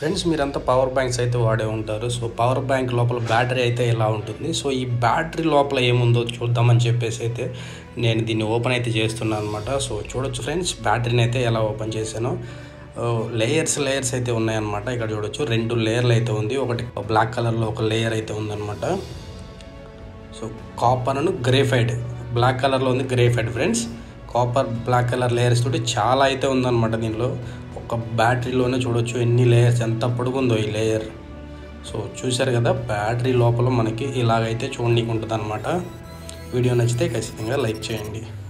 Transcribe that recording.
friends మీరంతా power banks అయితే వాడే ఉంటారు సో పవర్ బ్యాంక్ లోపల బ్యాటరీ అయితే ఇలా ఉంటుంది సో ఈ బ్యాటరీ లోపల ఏముందో చూద్దామని చెప్పేసి అయితే నేను దీన్ని ఓపెన్ అయితే చేస్తున్నాను అనమాట సో చూడొచ్చు ఫ్రెండ్స్ బ్యాటరీని అయితే ఎలా ఓపెన్ చేశానో లేయర్స్ లేయర్స్ అయితే ఉన్నాయన్నమాట ఇక్కడ చూడొచ్చు రెండు లేయర్లు అయితే ఉంది ఒకటి బ్లాక్ కలర్లో ఒక లేయర్ అయితే ఉందన్నమాట సో కాపర్ అను గ్రేఫైడ్ బ్లాక్ కలర్లో ఉంది graphite friends copper black colour layers తోటి చాలా అయితే ఉందన్నమాట దీనిలో ఒక బ్యాటరీలోనే చూడొచ్చు ఎన్ని లేయర్స్ ఎంత పొడుగుందో ఈ లేయర్ సో చూశారు కదా బ్యాటరీ లోపల మనకి ఇలాగైతే చూడనీకి ఉంటుంది అనమాట వీడియో నచ్చితే ఖచ్చితంగా లైక్ చేయండి